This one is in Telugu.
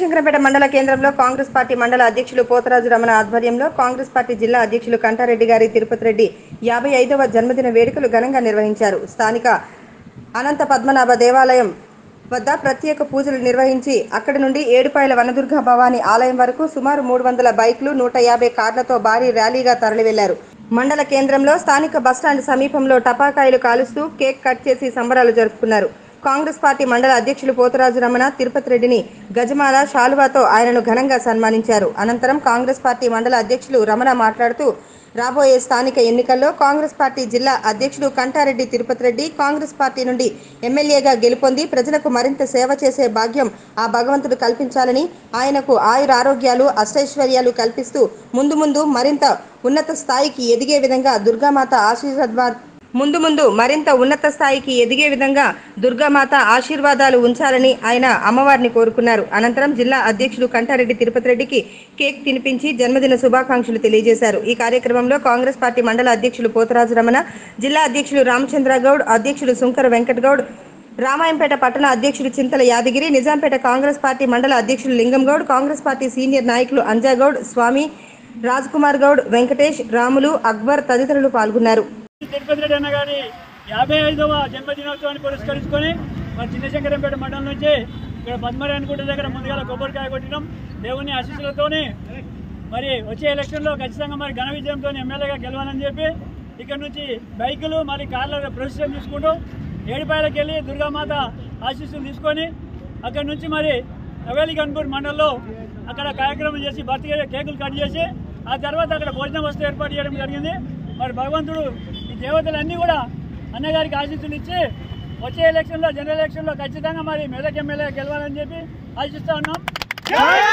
చిన్నశంకరంపేట మండల కేంద్రంలో కాంగ్రెస్ పార్టీ మండల అధ్యక్షులు పోతరాజు రమణ ఆధ్వర్యంలో కాంగ్రెస్ పార్టీ జిల్లా అధ్యక్షులు కంటారెడ్డి గారి తిరుపతి రెడ్డి యాభై ఐదవ జన్మదిన వేడుకలు ఘనంగా నిర్వహించారు స్థానిక అనంత పద్మనాభ దేవాలయం వద్ద ప్రత్యేక పూజలు నిర్వహించి అక్కడి నుండి ఏడుపాయల వనదుర్గ భవానీ ఆలయం వరకు సుమారు మూడు వందల బైక్లు నూట యాభై కార్లతో భారీ ర్యాలీగా తరలివెళ్లారు మండల కేంద్రంలో స్థానిక బస్టాండ్ సమీపంలో టపాకాయలు కాలుస్తూ కేక్ కట్ చేసి సంబరాలు జరుపుకున్నారు కాంగ్రెస్ పార్టీ మండల అధ్యక్షులు పోతరాజు రమణ తిరుపతి రెడ్డిని గజమాల శాలువాతో ఆయనను ఘనంగా సన్మానించారు అనంతరం కాంగ్రెస్ పార్టీ మండల అధ్యక్షులు రమణ మాట్లాడుతూ రాబోయే స్థానిక ఎన్నికల్లో కాంగ్రెస్ పార్టీ జిల్లా అధ్యక్షుడు కంటారెడ్డి తిరుపతి రెడ్డి కాంగ్రెస్ పార్టీ నుండి ఎమ్మెల్యేగా గెలుపొంది ప్రజలకు మరింత సేవ చేసే భాగ్యం ఆ భగవంతుడు కల్పించాలని ఆయనకు ఆయుర ఆరోగ్యాలు అష్టైశ్వర్యాలు కల్పిస్తూ ముందు ముందు మరింత ఉన్నత స్థాయికి ఎదిగే విధంగా దుర్గామాత ఆశీర్వాద్ ముందు ముందు మరింత ఉన్నత స్థాయికి ఎదిగే విధంగా దుర్గామాత ఆశీర్వాదాలు ఉంచాలని ఆయన అమ్మవారిని కోరుకున్నారు అనంతరం జిల్లా అధ్యక్షుడు కంటారెడ్డి తిరుపతి రెడ్డికి కేక్ తినిపించి జన్మదిన శుభాకాంక్షలు తెలియజేశారు ఈ కార్యక్రమంలో కాంగ్రెస్ పార్టీ మండల అధ్యక్షులు పోతరాజు రమణ జిల్లా అధ్యక్షులు రామచంద్ర గౌడ్ అధ్యక్షులు సుంకర వెంకట్ గౌడ్ రామాయంపేట పట్టణ అధ్యక్షుడు చింతల యాదగిరి నిజాంపేట కాంగ్రెస్ పార్టీ మండల అధ్యక్షులు లింగం గౌడ్ కాంగ్రెస్ పార్టీ సీనియర్ నాయకులు అంజాగౌడ్ స్వామి రాజ్ కుమార్ గౌడ్ వెంకటేష్ రాములు అక్బర్ తదితరులు పాల్గొన్నారు తిరుపతి రెడ్డి అన్న గారి యాభై ఐదవ జన్మదినోత్సవాన్ని పురస్కరించుకొని మరి చిన్నశంకరంపేట మండలం నుంచి ఇక్కడ పద్మరాయణ గుట్ట దగ్గర ముందుగా కొబ్బరికాయ కొట్టినాం దేవుని ఆశీస్సులతోని మరి వచ్చే ఎలక్షన్లో ఖచ్చితంగా మరి ఘన విజయంతో ఎమ్మెల్యేగా గెలవాలని చెప్పి ఇక్కడ నుంచి బైకులు మరి కార్ల ప్రొసెషన్ తీసుకుంటూ ఏడుపాయలకు వెళ్ళి దుర్గామాత ఆశీస్సులు తీసుకొని అక్కడ నుంచి మరి హవేలి గన్పూర్ మండలంలో అక్కడ కార్యక్రమం చేసి బర్త్డే కేకులు కట్ చేసి ఆ తర్వాత అక్కడ భోజనం వస్తు ఏర్పాటు చేయడం జరిగింది మరి భగవంతుడు ఈ దేవతలన్నీ కూడా అన్నగారికి ఆశీస్సులు ఇచ్చి వచ్చే ఎలక్షన్లో జనరల్ ఎలక్షన్లో ఖచ్చితంగా మరి మెదక్ ఎమ్మెల్యే గెలవాలని చెప్పి ఆశిస్తా ఉన్నాం